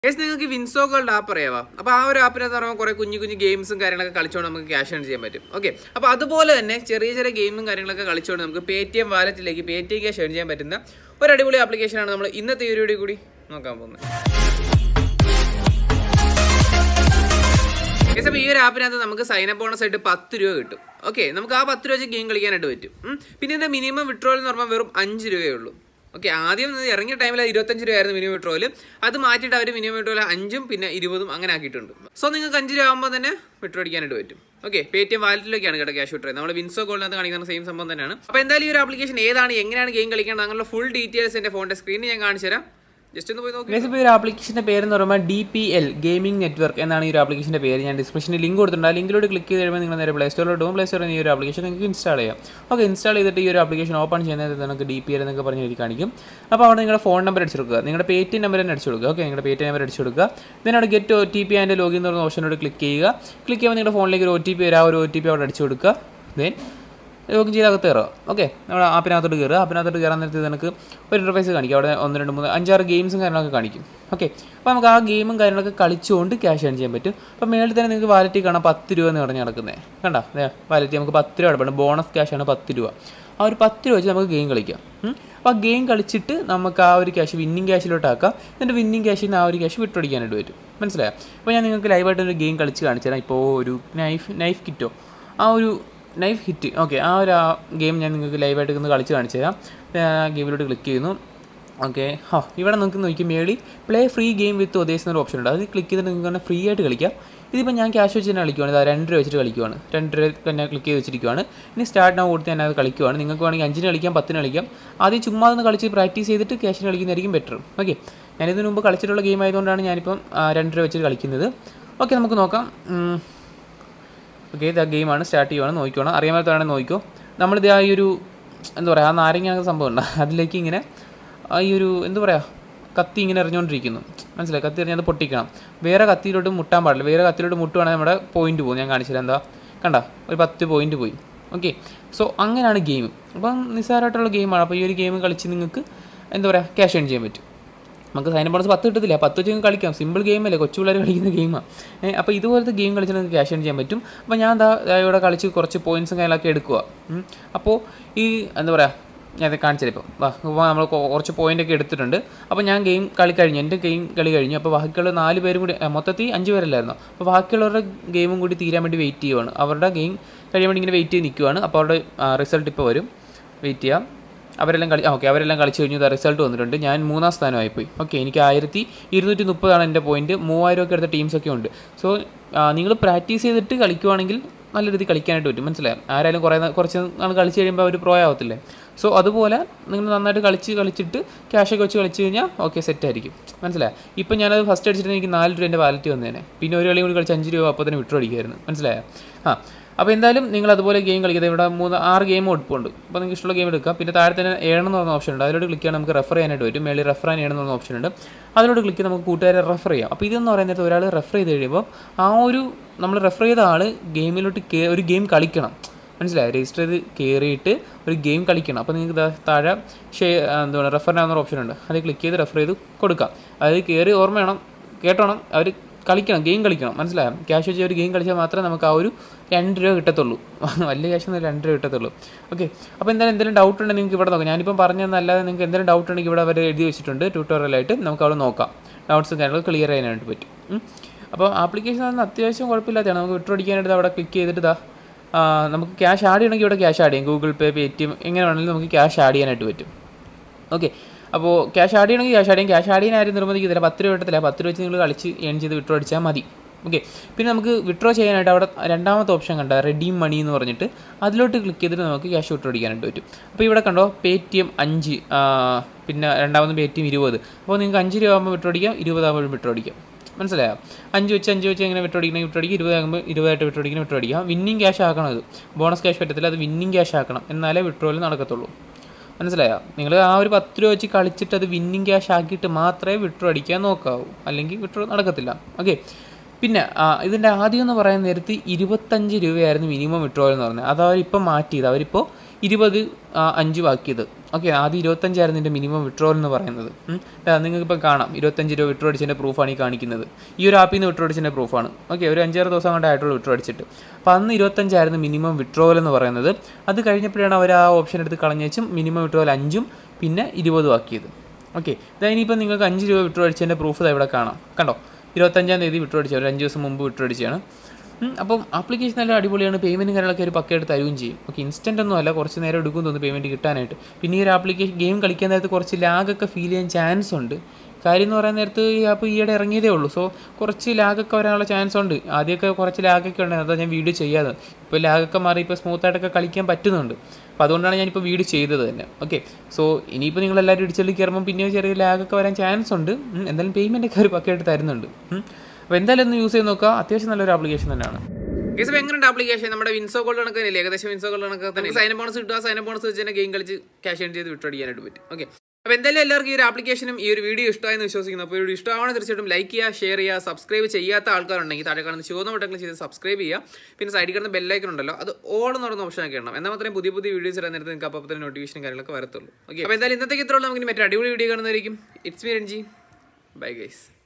Guys നിങ്ങൾക്ക് WinZO gold app അറിയാവാ അപ്പോൾ ആ ഒരു ആപ്പിനകത്ത് പറയുമ്പോൾ കുറേ കുഞ്ഞു കുഞ്ഞു ഗെയിംസും കാര്യങ്ങളൊക്കെ കളിച്ചുകൊണ്ട് നമുക്ക് ക്യാഷ് ഏൺ ചെയ്യാൻ പറ്റും ഓക്കെ അപ്പോൾ അതുപോലെ തന്നെ ചെറിയ ചെറിയ ഗെയിമും കാര്യങ്ങളൊക്കെ കളിച്ചുകൊണ്ട് നമുക്ക് പേ ടി എം വാലറ്റിലേക്ക് Paytm cash earn ചെയ്യാൻ പറ്റുന്ന ഒരു അടിപൊളി ആപ്ലിക്കേഷനാണ് നമ്മൾ ഇന്നത്തെ ഈ ഒരു കൂടി നോക്കാൻ പോകുന്നത് ഗൈസ് അപ്പോൾ ഈ ഒരു ആപ്പിനകത്ത് നമുക്ക് സൈൻ അപ്പ് ബോണസ് ആയിട്ട് പത്ത് രൂപ കിട്ടും ഓക്കെ നമുക്ക് ആ പത്ത് രൂപ വെച്ച് ഗെയിം കളിക്കാനായിട്ട് പറ്റും ഉം. പിന്നെ ഇതിൻ്റെ മിനിമം വിഡ്രോൾ എന്ന് പറഞ്ഞാൽ വെറും അഞ്ച് രൂപയേ ഉള്ളൂ ഓക്കെ ആദ്യം ഇത് ഇറങ്ങിയ ടൈമിൽ ഇരുപത്തഞ്ച് രൂപയായിരുന്നു മിനിമം വിഡ്രോയിൽ അത് മാറ്റിയിട്ട് അവർ മിനിമം വിഡ്രോയിൽ അഞ്ചും പിന്നെ ഇരുപതും അങ്ങനെ ആക്കിയിട്ടുണ്ട് സോ നിങ്ങൾക്ക് അഞ്ച് രൂപ ആകുമ്പോൾ തന്നെ വിഡ്രോ അടിക്കാനായിട്ട് പറ്റും ഓക്കെ പേ ടി എം വാലറ്റിലേക്കാണ് കേട്ടോ ക്യാഷ് വിഡ്രോ നമ്മൾ വിൻസോ ഗോളിനകത്ത് കാണിക്കുന്ന സെയിം സംഭവം തന്നെയാണ് അപ്പോൾ എന്തായാലും ഈ ഒരു ആപ്ലിക്കേഷൻ ഏതാണ് എങ്ങനെയാണ് ഗെയിം കളിക്കേണ്ടത് അങ്ങനെയുള്ള ഫുൾ ഡീറ്റെയിൽസ് എൻ്റെ ഫോണിൻ്റെ സ്ക്രീനിൽ ഞാൻ കാണിച്ചു തരാം ജസ്റ്റ് ഒന്ന് പോയി നോക്കി ഗൈസ് ഇപ്പോൾ ഈ ഒരു ആപ്ലിക്കേഷൻ്റെ പേര് എന്ന് പറയുമ്പോൾ D P L gaming network എന്നാണ് ഈ ഒരു ആപ്ലിക്കേഷൻ്റെ പേര് ഞാൻ ഡിസ്ക്രിപ്ഷനിൽ ലിങ്ക് കൊടുത്തിട്ടുണ്ട് ആ ലിങ്കിലോട്ട് ക്ലിക്ക് ചെയ്ത് കഴിയുമ്പോൾ നിങ്ങൾ നേരെ പ്ലേ സ്റ്റോറിലോട്ട് പോകും പ്ലേ സ്റ്റോറിൽ ഈ ഒരു ആപ്ലിക്കേഷൻ നിങ്ങൾക്ക് ഇൻസ്റ്റാൾ ചെയ്യാം ഓക്കെ ഇൻസ്റ്റാൾ ചെയ്തിട്ട് ഈ ഒരു ആപ്ലിക്കേഷൻ ഓപ്പൺ ചെയ്യുന്നത് നിങ്ങൾക്ക് ഡി പി എൽ എന്നൊക്കെ പറഞ്ഞ് എഴുതി കാണിക്കും അപ്പോൾ അവിടെ നിങ്ങളുടെ ഫോൺ നമ്പർ അടിച്ചു കൊടുക്കുക നിങ്ങളുടെ പേ ടി നമ്പർ തന്നെ അടിച്ചു കൊടുക്കുക ഓക്കെ നിങ്ങളുടെ പേ ടി നമ്പർ അടിച്ചു കൊടുക്കുക then അവിടെ get O T P and login എന്ന് പറഞ്ഞ ഓപ്ഷനോട് ക്ലിക്ക് ചെയ്യുക ക്ലിക്ക് ചെയ്യുമ്പോൾ നിങ്ങളുടെ ഫോണിലേക്ക് ഒരു ഒ ടി പി വരാം ആ ഒരു ഒ ടി പി അവിടെ അടിച്ചു കൊടുക്കുക ദെൻ ലോഗിൻ ചെയ്ത് അകത്ത് കയറുക ഓക്കെ നമ്മൾ ആപ്പിനകത്തോട്ട് കയറുക ആപ്പിനകത്തോട്ട് കയറാൻ നേരത്ത് നമുക്ക് ഒരു ഇൻ്റർഫേസ് കാണിക്കും അവിടെ ഒന്ന് രണ്ട് മൂന്ന് അഞ്ചാറ് ഗെയിംസും കാര്യങ്ങളൊക്കെ കാണിക്കും ഓക്കെ അപ്പോൾ നമുക്ക് ആ ഗെയിമും കാര്യങ്ങളൊക്കെ കളിച്ചുകൊണ്ട് ക്യാഷ് ഏൺ ചെയ്യാൻ പറ്റും അപ്പോൾ മേളിൽ തന്നെ നിങ്ങൾക്ക് വാലറ്റിൽ കാണാം പത്ത് രൂപ എന്ന് പറഞ്ഞ് നടക്കുന്നത് കണ്ടോ വാലറ്റ് നമുക്ക് പത്ത് രൂപ അടപ്പണം ബോണസ് ക്യാഷാണ് പത്ത് രൂപ ആ ഒരു പത്ത് രൂപ വെച്ച് നമുക്ക് ഗെയിം കളിക്കാം ഉം. അപ്പോൾ ആ ഗെയിം കളിച്ചിട്ട് നമുക്ക് ആ ഒരു ക്യാഷ് വിന്നിങ് ക്യാഷിലോട്ട് ആക്കാം എന്നിട്ട് വിന്നിങ് ക്യാഷിൽ നിന്ന് ആ ഒരു ക്യാഷ് വിട്ടടിക്കാനായിട്ട് വരും മനസ്സിലായോ അപ്പോൾ ഞാൻ നിങ്ങൾക്ക് ലൈവായിട്ട് ഒരു ഗെയിം കളിച്ച് കാണിച്ചു തരാം ഇപ്പോൾ ഒരു നൈഫ് നൈഫ് കിറ്റോ ആ ഒരു നൈഫ് ഹിറ്റ് ഓക്കെ ആ ഒരു ഗെയിം ഞാൻ നിങ്ങൾക്ക് ലൈവായിട്ട് ഒന്ന് കളിച്ച് കാണിച്ചു തരാം ഞാൻ ആ ഗെയിമിലോട്ട് ക്ലിക്ക് ചെയ്യുന്നു ഓക്കെ ഹാ ഇവിടെ നിങ്ങൾക്ക് നോക്കി മേളി play free game with others എന്നൊരു ഓപ്ഷൻ ഉണ്ട് അത് ക്ലിക്ക് ചെയ്തിട്ട് നിങ്ങൾക്ക് തന്നെ ഫ്രീ ആയിട്ട് കളിക്കാം ഇതിപ്പോൾ ഞാൻ ക്യാഷ് വെച്ച് തന്നെ കളിക്കുവാണ് ഇതാ രണ്ട് രൂപ വെച്ചിട്ട് കളിക്കുവാണ് രണ്ട് രൂപ തന്നെ ക്ലിക്ക് ചെയ്ത് വെച്ചിരിക്കുവാണ് ഇനി സ്റ്റാർട്ട് ഞാൻ കൊടുത്ത് ഞാൻ അത് കളിക്കുവാണ് നിങ്ങൾക്ക് വേണമെങ്കിൽ അഞ്ചിന് കളിക്കാം പത്തിന് കളിക്കാം ആദ്യം ചുമ്മാ ഒന്ന് കളിച്ച് പ്രാക്ടീസ് ചെയ്തിട്ട് ക്യാഷിന് കളിക്കുന്നതായിരിക്കും ബെറ്റർ ഓക്കെ ഞാനിതിന് മുമ്പ് കളിച്ചിട്ടുള്ള ഗെയിം ആയതുകൊണ്ടാണ് ഞാനിപ്പം ആ, രണ്ട് രൂപ വെച്ചിട്ട് കളിക്കുന്നത് ഓക്കെ നമുക്ക് നോക്കാം ഉം. ഓക്കെ ഇത് ആ ഗെയിമാണ് സ്റ്റാർട്ട് ചെയ്യുവാണ് നോക്കിക്കോണം അറിയാൻ പറ്റാണെങ്കിൽ നോക്കിക്കോ നമ്മളിത് ആ ഈ ഒരു എന്താ പറയുക ആ നാരങ്ങ സംഭവം ഉണ്ട് അതിലേക്ക് ഇങ്ങനെ ആ ഈ ഒരു എന്താ പറയുക കത്തി ഇങ്ങനെ എറിഞ്ഞുകൊണ്ടിരിക്കുന്നു മനസ്സിലായി കത്തി എറിഞ്ഞത് പൊട്ടിക്കണം വേറെ കത്തിയിലോട്ട് മുട്ടാൻ പാടില്ല വേറെ കത്തിയിലോട്ട് മുട്ടുവാണെങ്കിൽ നമ്മുടെ പോയിന്റ് പോകും ഞാൻ കാണിച്ചില്ല എന്താ കണ്ട ഒരു പത്ത് പോയിന്റ് പോയി ഓക്കെ സോ അങ്ങനെയാണ് ഗെയിം അപ്പം നിസ്സാരമായിട്ടുള്ള ഗെയിമാണ് അപ്പോൾ ഈ ഒരു ഗെയിം കളിച്ച് നിങ്ങൾക്ക് എന്താ പറയുക ക്യാഷ് ഏൺ ചെയ്യാൻ പറ്റും നമുക്ക് സൈൻ ബോണസ് പത്ത് കിട്ടത്തില്ല പത്ത് വെച്ച് നിങ്ങൾക്ക് കളിക്കാം സിമ്പിൾ ഗെയിം അല്ലേ കൊച്ചു പിള്ളേർ കളിക്കുന്ന ഗെയിമാണ് അപ്പോൾ ഇതുപോലത്തെ ഗെയിം കളിച്ച് നിങ്ങൾക്ക് ക്യാഷ് ഏൺ ചെയ്യാൻ പറ്റും അപ്പോൾ ഞാൻ ദാ ദാ ഇവിടെ കളിച്ച് കുറച്ച് പോയിൻറ്റ്സും കാര്യങ്ങളൊക്കെ എടുക്കുക ഉം. അപ്പോൾ ഈ എന്താ പറയുക ഞാൻ ഇത് കാണിച്ചത് ഇപ്പം വാ ഇപ്പോൾ നമ്മൾ കൊ- കുറച്ച് പോയിന്റ് ഒക്കെ എടുത്തിട്ടുണ്ട് അപ്പോൾ ഞാൻ ഗെയിം കളി കഴിഞ്ഞു എൻ്റെ ഗെയിം കളി കഴിഞ്ഞു അപ്പോൾ ബാക്കിയുള്ള നാല് പേരും കൂടി ആ, മൊത്തത്തിൽ അഞ്ച് പേരല്ലായിരുന്നു അപ്പോൾ ബാക്കിയുള്ളവരുടെ ഗെയിമും കൂടി തീരാൻ വേണ്ടി വെയിറ്റ് ചെയ്യുവാണ് അവരുടെ ഗെയിം കഴിയാൻ വേണ്ടി ഇങ്ങനെ വെയിറ്റ് ചെയ്ത് നിൽക്കുവാണ് അപ്പോൾ അവരുടെ റിസൾട്ട് ഇപ്പോൾ വരും വെയിറ്റ് ചെയ്യാം അവരെല്ലാം കളി ഓക്കെ അവരെല്ലാം കളിച്ച് കഴിഞ്ഞു റിസൾട്ട് വന്നിട്ടുണ്ട് ഞാൻ മൂന്നാം സ്ഥാനമായിപ്പോയി ഓക്കെ എനിക്ക് ആയിരത്തി ഇരുന്നൂറ്റി മുപ്പതാണ് എൻ്റെ പോയിന്റ് മൂവായിരം ഒക്കെ എടുത്ത ടീംസൊക്കെ ഉണ്ട് സോ നിങ്ങൾ പ്രാക്ടീസ് ചെയ്തിട്ട് കളിക്കുവാണെങ്കിൽ നല്ല രീതിയിൽ കളിക്കാനായിട്ട് പറ്റും മനസ്സിലായോ ആരായാലും കുറേ നാ- കുറച്ച് നാൾ കളിച്ച് കഴിയുമ്പോൾ അവർ പ്രോ ആവത്തില്ലേ സോ അതുപോലെ നിങ്ങൾ നന്നായിട്ട് കളിച്ച് കളിച്ചിട്ട് ക്യാഷൊക്കെ വെച്ച് കളിച്ച് കഴിഞ്ഞാൽ ഓക്കെ സെറ്റ് ആയിരിക്കും മനസ്സിലായോ ഇപ്പം ഞാനത് ഫസ്റ്റ് അടിച്ചിട്ട് എനിക്ക് നാല് രൂപ എൻ്റെ വാലറ്റ് വന്നേനെ പിന്നെ ഒരു കളി കൂടി കളിച്ച് അഞ്ച് രൂപ അപ്പോൾ തന്നെ വിട്ടു അടിക്കുമായിരുന്നു മനസ്സിലായോ ആ അപ്പോൾ എന്തായാലും നിങ്ങൾ അതുപോലെ ഗെയിം കളിക്കുന്നത് ഇവിടെ മൂന്ന് ആറ് ഗെയിം ഒടുപ്പുണ്ട് അപ്പോൾ നിങ്ങൾക്ക് ഇഷ്ടമുള്ള ഗെയിം എടുക്കാം പിന്നെ താഴെ തന്നെ ഏഴെന്ന് പറഞ്ഞ ഓപ്ഷൻ ഉണ്ട് അതിലോട്ട് ക്ലിക്ക് ചെയ്യാൻ നമുക്ക് റെഫർ ചെയ്യാനായിട്ട് വരും മേളിൽ റെഫർ ചെയ്യാൻ ഏഴെന്ന് പറഞ്ഞ ഓപ്ഷൻ ഉണ്ട് അതിലോട്ട് ക്ലിക്ക് ചെയ്ത് നമുക്ക് കൂട്ടുകാരെ റെഫർ ചെയ്യാം അപ്പോൾ ഇതെന്ന് പറയുന്നത് ഒരാൾ റെഫർ ചെയ്ത് കഴിയുമ്പോൾ ആ ഒരു നമ്മൾ റെഫർ ചെയ്ത ആൾ ഗെയിമിലോട്ട് കേ ഒരു ഗെയിം കളിക്കണം മനസ്സിലായോ രജിസ്റ്റർ ചെയ്ത് കയറിയിട്ട് ഒരു ഗെയിം കളിക്കണം അപ്പോൾ നിങ്ങൾക്ക് ദാ താഴെ ഷെയർ എന്താണ് റെഫർ ചെയ്യാവുന്ന ഓപ്ഷൻ ഉണ്ട് അത് ക്ലിക്ക് ചെയ്ത് റെഫർ ചെയ്ത് കൊടുക്കാം അതായത് കയറി ഓർമ്മ വേണം കേട്ടോണം അവർ കളിക്കണം ഗെയിം കളിക്കണം മനസ്സിലായോ ക്യാഷ് വെച്ച് ഒരു ഗെയിം കളിച്ചാൽ മാത്രമേ നമുക്ക് ആ ഒരു രണ്ട് രൂപ കിട്ടത്തുള്ളൂ വലിയ ക്യാഷ് ഒന്നും രണ്ട് രൂപ കിട്ടത്തുള്ളൂ ഓക്കെ അപ്പോൾ എന്തായാലും എന്തെങ്കിലും ഡൗട്ട് ഉണ്ടെങ്കിൽ നിങ്ങൾക്ക് ഇവിടെ നോക്കാം ഞാനിപ്പം പറഞ്ഞതെന്നല്ലാതെ നിങ്ങൾക്ക് എന്തെങ്കിലും ഡൗട്ട് ഉണ്ടെങ്കിൽ ഇവിടെ അവർ എഴുതി വെച്ചിട്ടുണ്ട് ട്യൂട്ടോറിയലായിട്ട് നമുക്ക് അവിടെ നോക്കാം ഡൗട്ട്സും കാര്യങ്ങളും ക്ലിയർ ചെയ്യാനായിട്ട് പറ്റും ഉം. അപ്പോൾ ആപ്ലിക്കേഷൻ അതൊന്നും അത്യാവശ്യം കുഴപ്പമില്ലാത്തതാണ് നമുക്ക് വിട്ടു അടിക്കാനായിട്ട് അവിടെ ക്ലിക്ക് ചെയ്തിട്ട് ഇതാ ആ, നമുക്ക് ക്യാഷ് ആഡ് ചെയ്യണമെങ്കിൽ ഇവിടെ ക്യാഷ് ആഡ് ചെയ്യാം Google Pay Paytm എങ്ങനെ വേണമെങ്കിലും നമുക്ക് ക്യാഷ് ആഡ് ചെയ്യാനായിട്ട് പറ്റും ഓക്കെ അപ്പോൾ ക്യാഷ് ആഡ് ചെയ്യണമെങ്കിൽ ക്യാഷ് ആഡ് ചെയ്യും ക്യാഷ് ആഡ് ചെയ്യാൻ ആരും നിർബന്ധിക്കുന്നില്ല പത്ത് രൂപ കിട്ടത്തില്ല പത്ത് രൂപ വെച്ച് നിങ്ങൾ കളിച്ച് ഏൺ ചെയ്ത് വിഡ്രോ അടിച്ചാൽ മതി ഓക്കെ പിന്നെ നമുക്ക് വിഡ്രോ ചെയ്യാനായിട്ട് അവിടെ രണ്ടാമത്തെ ഓപ്ഷൻ കണ്ട റെഡീം മണി എന്ന് പറഞ്ഞിട്ട് അതിലോട്ട് ക്ലിക്ക് ചെയ്തിട്ട് നമുക്ക് ക്യാഷ് വിഡ്രോ അടിക്കാനായിട്ട് പറ്റും അപ്പോൾ ഇവിടെ കണ്ടോ പേ ടി എം അഞ്ച് ആ, പിന്നെ രണ്ടാമത് പേ ടി എം ഇരുപത് അപ്പോൾ നിങ്ങൾക്ക് അഞ്ച് രൂപ ആകുമ്പോൾ വിഡ്രോ അടിക്കാം ഇരുപതാകുമ്പോഴും വിഡ്രോ അടിക്കാം മനസ്സിലായോ അഞ്ച് വെച്ച് അഞ്ച് വെച്ച് എങ്ങനെ വിട്ടടിക്കണം വിട്ടടിക്കുക ഇരുപതാകുമ്പോൾ ഇരുപതായിട്ട് വിട്ടടിക്കണം വിട്ടടിക്കാം വിന്നിങ് ക്യാഷ് ആക്കണം അത് ബോണസ് ക്യാഷ് പറ്റത്തില്ല അത് വിന്നിങ് ക്യാഷ് ആക്കണം എന്നാലേ വിട്രോയിൽ നടക്കത്തുള്ളൂ മനസ്സിലായോ നിങ്ങൾ ആ ഒരു പത്ത് രൂപ വെച്ച് കളിച്ചിട്ട് അത് വിന്നിങ് ക്യാഷ് ആക്കിയിട്ട് മാത്രമേ വിട്രോ അടിക്കാൻ നോക്കാവൂ അല്ലെങ്കിൽ വിട്രോ നടക്കത്തില്ല ഓക്കെ പിന്നെ ആ, ഇതിൻ്റെ ആദ്യം എന്ന് പറയാൻ നേരത്ത് ഇരുപത്തഞ്ച് രൂപയായിരുന്നു മിനിമം വിട്രോ എന്ന് പറഞ്ഞത് അത് അവരിപ്പോൾ മാറ്റിയത് അവരിപ്പോൾ ഇരുപത് ആ, അഞ്ച് ബാക്കിയത് ഓക്കെ ആദ്യം ഇരുപത്തഞ്ചായിരുന്നു ഇതിൻ്റെ മിനിമം വിഡ്രോവൽ എന്ന് പറയുന്നത് ഉം. ദാ നിങ്ങൾക്കിപ്പോൾ കാണാം ഇരുപത്തഞ്ച് രൂപ വിഡ്രോ അടിച്ചതിൻ്റെ പ്രൂഫാണ് ഈ കാണിക്കുന്നത് ഈ ഒരു ആപ്പിൽ നിന്ന് വിഡ്രോ അടിച്ചതിൻ്റെ പ്രൂഫാണ് ഓക്കെ ഒരു അഞ്ചാറ് ദിവസം കൊണ്ട് ആയിട്ടുള്ള വിഡ്രോ അടിച്ചിട്ട് അപ്പോൾ അന്ന് ഇരുപത്തഞ്ചായിരുന്നു മിനിമം വിഡ്രോവൽ എന്ന് പറയുന്നത് അത് കഴിഞ്ഞപ്പോഴാണ് അവർ ആ ഓപ്ഷൻ എടുത്ത് കളഞ്ഞേച്ചും മിനിമം വിഡ്രോവൽ അഞ്ചും പിന്നെ ഇരുപതും ആക്കിയത് ഓക്കെ ഇതാ ഇനിയിപ്പോൾ നിങ്ങൾക്ക് അഞ്ച് രൂപ വിഡ്രോ അടിച്ചതിൻ്റെ പ്രൂഫ് ഇവിടെ കാണാം കണ്ടോ ഇരുപത്തഞ്ചാം തീയതി വിഡ്രോ അടിച്ചത് ഒരു അഞ്ച് ദിവസം മുമ്പ് വിഡ്രോ അടിച്ചതാണ് ഉം, അപ്പം ആപ്ലിക്കേഷൻ നല്ല അടിപൊളിയാണ് പേയ്മെൻറ്റും കാര്യങ്ങളൊക്കെ ഒരു പക്കയായിട്ട് തരുകയും ചെയ്യും ഓക്കെ ഇൻസ്റ്റൻ്റ് ഒന്നും അല്ല കുറച്ച് നേരം എടുക്കും തോന്നുന്നു പേയ്മെൻറ്റ് കിട്ടാനായിട്ട് പിന്നെ ഈ ഒരു ആപ്ലിക്കേഷൻ ഗെയിം കളിക്കാൻ നേരത്ത് കുറച്ച് ലാഗൊക്കെ ഫീൽ ചെയ്യാൻ ചാൻസ് ഉണ്ട് കാര്യം എന്ന് പറയാൻ നേരത്ത് ഈ ആപ്പ് ഈയിടെ ഇറങ്ങിയതേ ഉള്ളൂ സോ കുറച്ച് ലാഗൊക്കെ വരാനുള്ള ചാൻസ് ഉണ്ട് ആദ്യമൊക്കെ കുറച്ച് ലാഗൊക്കെ ഉണ്ടായിരുന്നു അതാ ഞാൻ വീഡിയോ ചെയ്യാതെ ഇപ്പോൾ ലാഗൊക്കെ മാറി ഇപ്പോൾ സ്മൂത്തായിട്ടൊക്കെ കളിക്കാൻ പറ്റുന്നുണ്ട് അപ്പോൾ അതുകൊണ്ടാണ് ഞാനിപ്പോൾ വീഡിയോ ചെയ്തത് തന്നെ ഓക്കെ സോ ഇനിയിപ്പോൾ നിങ്ങൾ എല്ലാവരും ഇടിച്ചെള്ളി കയറുമ്പോൾ പിന്നെ ചെറിയ ലാഗൊക്കെ വരാൻ ചാൻസ് ഉണ്ട് ഉം, എന്തായാലും പേയ്മെൻ്റ് ഒക്കെ ഒരു പക്കയായിട്ട് തരുന്നുണ്ട് ഉം. അപ്പോൾ എന്തായാലും ഒന്ന് യൂസ് ചെയ്ത് നോക്കുക അത്യാവശ്യം നല്ലൊരു ആപ്ലിക്കേഷൻ തന്നെയാണ് ഗൈസ് അപ്പോൾ എങ്ങനെയുണ്ട് ആപ്ലിക്കേഷൻ നമ്മുടെ വിൻസോ ഗോൾഡ് കണക്ക് തന്നെ ഏകദേശം വിൻസോ ഗോൾഡ് കണക്ക് തന്നെ സൈന ബോണസ് കിട്ടുക സൈന ബോണസ് വെച്ച് തന്നെ ഗെയിം കളിച്ച് ക്യാഷ് ഏൺ ചെയ്ത് വിട്ടടിക്കാനായിട്ട് പറ്റും ഓക്കെ അപ്പോൾ എന്തായാലും എല്ലാവർക്കും ഈ ഒരു ആപ്ലിക്കേഷനും ഈ ഒരു വീഡിയോ ഇഷ്ടമായെന്ന് വിശ്വസിക്കുന്നു അപ്പോൾ ഈ വീഡിയോ ഇഷ്ടമാണെങ്കിൽ തീർച്ചയായിട്ടും ലൈക്ക് ചെയ്യുക ഷെയർ ചെയ്യുക സബ്സ്ക്രൈബ് ചെയ്യാത്ത ആൾക്കാരുണ്ടെങ്കിൽ താഴെ കാണുന്ന ചുവന്ന ബട്ടൺ ചെയ്ത് സബ്സ്ക്രൈബ് ചെയ്യുക പിന്നെ സൈഡിൽ കിടന്ന ബെല്ലൈക്കൺ ഉണ്ടല്ലോ അത് ഓൾ എന്ന് പറയുന്ന ഓപ്ഷൻ ഒക്കെ ഇടണം എന്നാൽ മാത്രമേ പുതിയ പുതിയ വീഡിയോസ് ഇടാൻ നേരത്തെ നിങ്ങൾക്ക് അപ്പോൾ തന്നെ നോട്ടിഫിക്കേഷൻ കാര്യങ്ങളൊക്കെ വരത്തുള്ളൂ ഓക്കെ അപ്പോൾ എന്തായാലും ഇന്നത്തേക്ക് ഇത്രയുള്ളൂ നമുക്ക് ഇനി മറ്റേ അടിപൊളി വീഡിയോ കാണുന്നതായിരിക്കും it's me Ranji bye guys